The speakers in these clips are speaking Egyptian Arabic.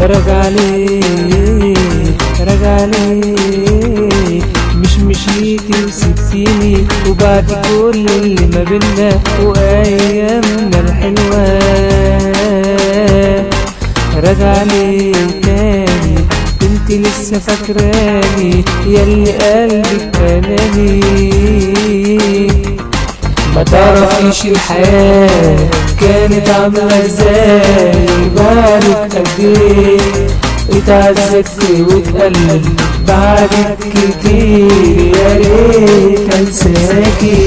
رجع ليه رجع ليه مش مشيتي وسبتيني وبعد كل اللي ما بينا وايامنا الحلوه رجع ليه تاني انت لسه فاكراني ياللي قلبك اناني ما تعرفيش الحياة كانت عاملة ازاي بالك قد ايه اتعذبت واتقلب بعدك كتير يا ريت انساكي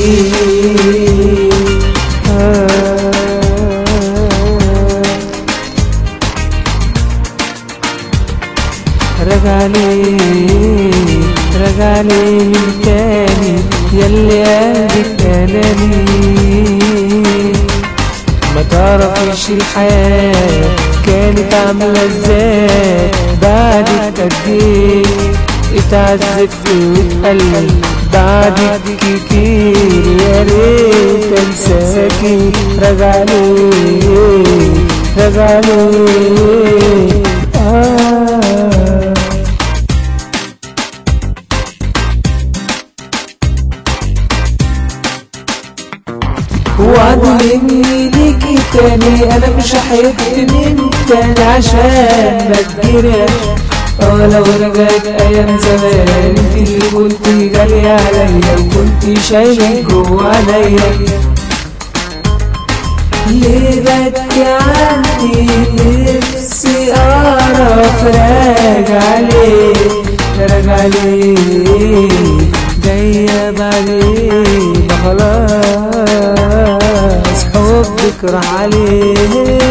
رجع ليه رجع ليه من تاني ياللي قلبك اناني ما تعرفيش الحياة كانت عاملة ازاي بعدك قد ايه اتعذبت واتقلب بعدك كتير يا ريت انساكي رجع ليه رجع ليه آه وعد مني ليكي تاني انا مش هحب من تاني عشان ما تجرحش اه لو رجعت ايام زمان انت اللي كنت غالية عليا وكنت شايلة جوا عليا ليه بكي عني نفسي اعرف راجع ليه راجع ليه جاية بعدين خلاص حبك راح عليه